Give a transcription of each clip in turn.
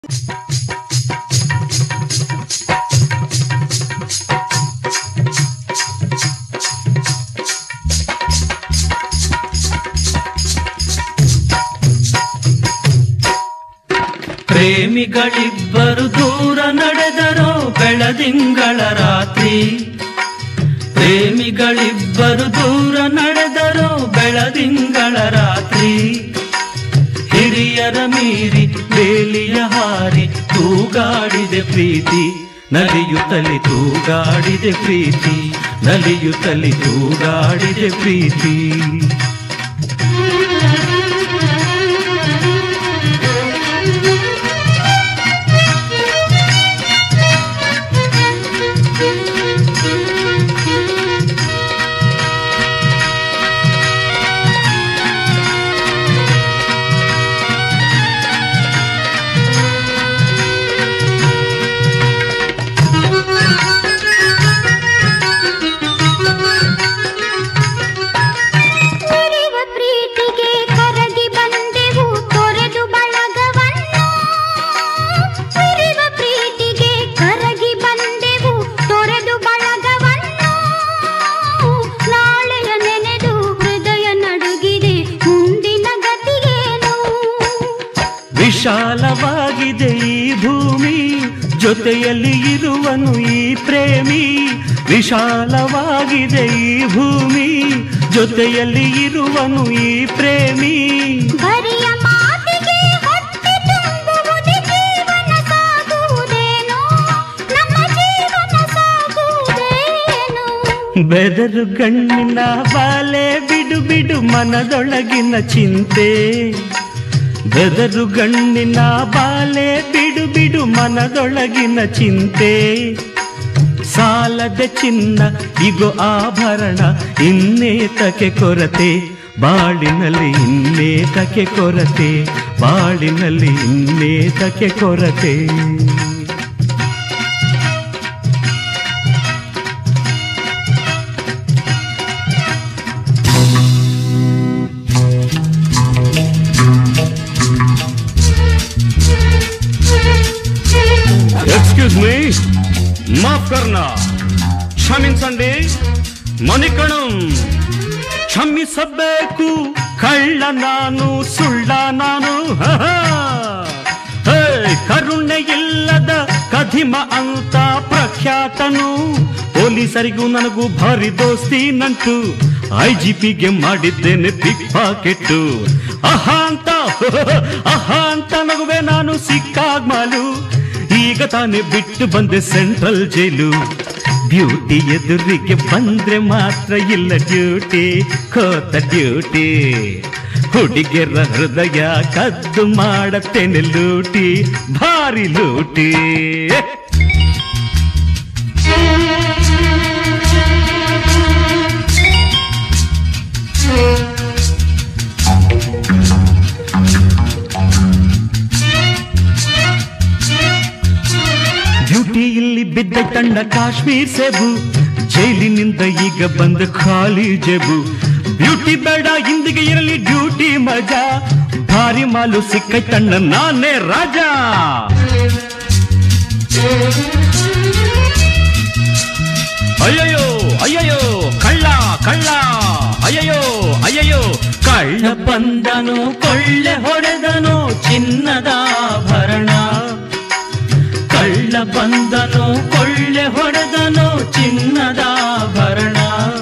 ಪ್ರೇಮಿಗಳಿಬ್ಬರು ದೂರ ನಡೆದರೋ ಬೆಳದಿಂಗಳ ರಾತ್ರಿ ಪ್ರೇಮಿಗಳಿಬ್ಬರು ದೂರ ನಡೆದರೋ ಬೆಳದಿಂಗಳ ರಾತ್ರಿ ಹಿರಿಯರ ಮೀರಿ ಬೇಲಿಯ ಹಾರಿ ತೂಗಾಡಿದೆ ಪ್ರೀತಿ ನಲಿಯುತ್ತಲಿ ತೂಗಾಡಿದೆ ಪ್ರೀತಿ ನಲಿಯುತ್ತಲಿ ತೂಗಾಡಿದೆ ಪ್ರೀತಿ ಉರಿವ ಪ್ರೀತಿಗೆ ಕರಗಿ ಬಂದೆವು ತೊರೆದು ಬಳಗವನ್ನು ಉರಿವ ಪ್ರೀತಿಗೆ ಕರಗಿ ಬಂದೆವು ತೊರೆದು ಬಳಗವನ್ನು ನಾಳೆಯ ನೆನೆದು ಹೃದಯ ನಡುಗಿದೆ ಮುಂದಿನ ಗತಿಗೇನು ವಿಶಾಲವಾಗಿದೆ ಈ ಭೂಮಿ ಜೊತೆಯಲ್ಲಿ ಇರುವನು ಈ ಪ್ರೇಮಿ ವಿಶಾಲವಾಗಿದೆ ಈ ಭೂಮಿ ಜೊತೆಯಲ್ಲಿ ಇರುವನು ಈ ಪ್ರೇಮಿ ಬರಿಯ ಮಾತಿಗೆ ಹೊಟ್ಟೆ ತುಂಬುವುದೇ ಜೀವನ ಸಾಗುವುದೇನೋ ನಮ್ಮ ಜೀವನ ಸಾಗುವುದೇನೋ ಬೆದರು ಗಣ್ಣಿನ ಬಾಲೆ ಬಿಡು ಬಿಡು ಮನದೊಳಗಿನ ಚಿಂತೆ ಬೆದರು ಗಣ್ಣಿನ ಬಾಲೆ ಬಿಡು ಬಿಡು ಮನದೊಳಗಿನ ಚಿಂತೆ ಸಾಲದ ಚಿನ್ನ ಇಗೋ ಆಭರಣ ಇನ್ನೇತಕ್ಕೆ ಕೊರತೆ ಬಾಳಿನಲ್ಲಿ ಇನ್ನೇತಕ್ಕೆ ಕೊರತೆ ಬಾಳಿನಲ್ಲಿ ಇನ್ನೇತಕ್ಕೆ ಕೊರತೆ ಎಕ್ಸ್ಕ್ಯೂಸ್ ಮೀ ಮಾಫ್ ಕರ್ನಾ ಕ್ಷಮಿಸಂಡಿ ಮಣಿಕಣಂ ಕ್ಷಮಿಸಬೇಕು ಕಳ್ಳ ನಾನು ಸುಳ್ಳ ನಾನು ಹಹ. ಹೇ, ಕರುಣೆ ಇಲ್ಲದ ಕಧಿಮ ಅಂತ ಪ್ರಖ್ಯಾತನು ಪೊಲೀಸರಿಗೂ ನನಗೂ ಭಾರಿ ದೋಸ್ತಿ ನಂಟು ಐ ಜಿ ಪಿಗೆ ಮಾಡಿದ್ದೇನೆ ಪಿಕ್ ಪಾಕೆಟ್ಟು ಅಹ ಅಂತ ಅಹ ಅಂತ ನಗುವೆ ನಾನು ಸಿಕ್ಕಾಗ್ ಮಾಲು ಈಗ ತಾನೇ ಬಿಟ್ಟು ಬಂದೆ ಸೆಂಟ್ರಲ್ ಜೈಲು ಬ್ಯೂಟಿ ಎದುರಿಗೆ ಬಂದ್ರೆ ಮಾತ್ರ ಇಲ್ಲ ಡ್ಯೂಟಿ ಕೋತ ಡ್ಯೂಟಿ ಹುಡುಗಿಯರ ಹೃದಯ ಕದ್ದು ಮಾಡತ್ತೇನೆ ಲೂಟಿ ಭಾರಿ ಲೂಟಿ ಡ್ಯೂಟಿ ಇಲ್ಲಿ ಬಿದ್ದ ತಂಡ ಕಾಶ್ಮೀರ್ ಸೇಬು ಜೈಲಿನಿಂದ ಈಗ ಬಂದ ಖಾಲಿ ಜೇಬು ಬ್ಯೂಟಿ ಬೇಡ ಇಂದಿಗೆ ಇರಲಿ ಡ್ಯೂಟಿ ಮಜಾ ಭಾರಿ ಮಾಲು ಸಿಕ್ಕ ತಣ್ಣ ನಾನೇ ರಾಜ ಅಯ್ಯಯ್ಯೋ ಅಯ್ಯಯ್ಯೋ ಕಳ್ಳ ಕಳ್ಳ ಅಯ್ಯಯ್ಯೋ ಅಯ್ಯಯ್ಯೋ ಕಳ್ಳ ಬಂದನು ಕೊಳ್ಳೆ ಹೊಡೆದನು ಚಿನ್ನದ ಆಭರಣ ಕಳ್ಳ ಬಂದನು ಕೊಳ್ಳೆ ಹೊಡೆದನು ಚಿನ್ನದ ಆಭರಣ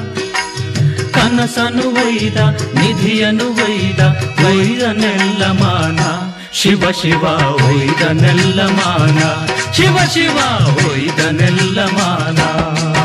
ಕನಸನು ಒಯ್ದ ನಿಧಿಯನು ಒಯ್ದ ಒಯ್ದನೆಲ್ಲ ಮಾನ ಶಿವ ಶಿವ ಒಯ್ದನೆಲ್ಲ ಮಾನ ಶಿವ ಶಿವ ಒಯ್ದನೆಲ್ಲ ಮಾನ